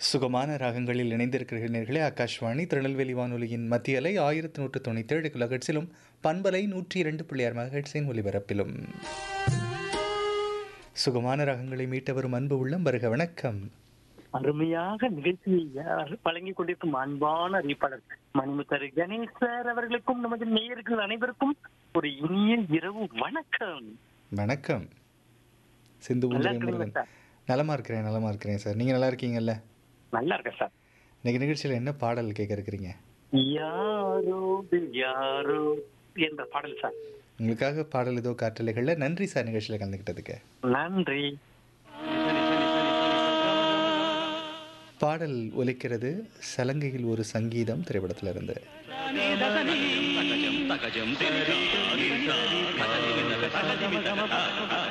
சுகமான ராகங்களில் இணைந்திருக்கிறீர்களே ஆகாஷ்வாணி திருநெல்வேலி வானொலியின் மத்திய அலை ஆயிரத்தி நூற்று தொண்ணூற்றேழு கிலோஹெட்ஸிலும் பண்பலை நூற்றி இரண்டு புள்ளியார் மகட்ஸின் ஒலிபரப்பிலும் சுகமான ராகங்களை மீட்ட வரும் அன்பு உள்ளம் வருக வணக்கம் அருமையாக நிகழ்ச்சியை வழங்கிக் கொண்டிருக்கும் அன்பான அறிவிப்பாளர் மணிமுத்தர் கணேஷ் சார் அவர்களுக்கும் நமது நேயர்கள் அனைவருக்கும் ஒரு இனிய இரவு வணக்கம் வணக்கம் சிந்து நல்லா ஊந்தலை இருக்கீங்களா முருகன் சார் நலமா இருக்கிறேன் நலமா இருக்கிறேன் சார் நீங்க நல்லா இருக்கீங்கல்ல நல்லா இருக்கேன் சார் இன்னைக்கு நிகழ்ச்சியில் என்ன பாடல் கேட்க இருக்கிறீங்க யாரோடு யாரோ என்ற பாடல் சார் உங்களுக்காக பாடல் ஏதோ காற்றலைகளில் நன்றி சார் நிகழ்ச்சியில் கலந்துக்கிட்டதுக்கு நன்றி பாடல் ஒலிக்கிறது சலங்கையில் ஒரு சங்கீதம் திரைப்படத்துல இருந்து தகஜம் தகஜம்